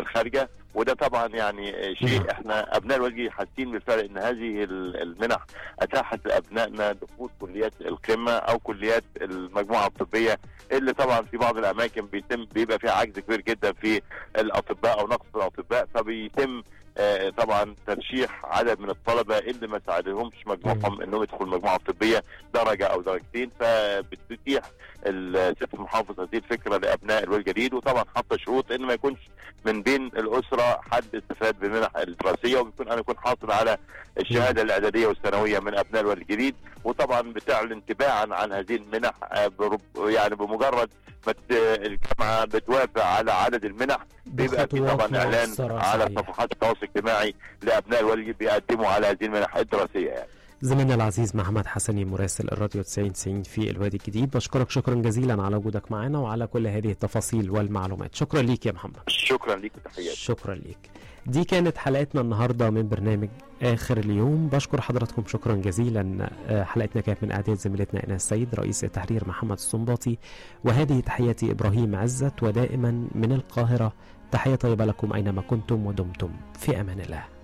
الخارجه وده طبعا يعني شيء احنا ابناء الوالدي حاسين بالفعل ان هذه المنح اتاحت لابنائنا دخول كليات القمه او كليات المجموعه الطبيه اللي طبعا في بعض الاماكن بيتم بيبقى فيها عجز كبير جدا في الاطباء او نقص الاطباء فبيتم آه، طبعا ترشيح عدد من الطلبه اللي ما ساعدهمش مجموعهم انهم يدخلوا المجموعه الطبيه درجه او درجتين فبتتيح الست المحافظ هذه الفكره لابناء الوالد الجديد وطبعا حاطه شروط ان ما يكونش من بين الاسره حد استفاد بالمنح الدراسيه وبيكون انا اكون حاصل على الشهاده الاعداديه والثانويه من ابناء الوالد الجديد وطبعا بتعلن تباعا عن هذه المنح آه، برب يعني بمجرد ما ت- الجامعه بتوافق على عدد المنح بيبقى في بخطوات طبعا اعلان مؤثرة، على صحيح. صفحات التواصل الاجتماعي لابناء الوالد بيقدموا على هذه المنح الدراسيه يعني. زميلنا العزيز محمد حسني مراسل الراديو 90 90 في الوادي الجديد بشكرك شكرا جزيلا على وجودك معنا وعلى كل هذه التفاصيل والمعلومات شكرا ليك يا محمد شكرا ليك وتحياتي شكرا ليك دي كانت حلقتنا النهارده من برنامج اخر اليوم بشكر حضراتكم شكرا جزيلا آه، حلقتنا كانت من اعداد زميلتنا ايناس سيد رئيس التحرير محمد السنباطي وهذه تحياتي ابراهيم عزت ودائما من القاهره تحيه طيبه لكم اينما كنتم ودمتم في امان الله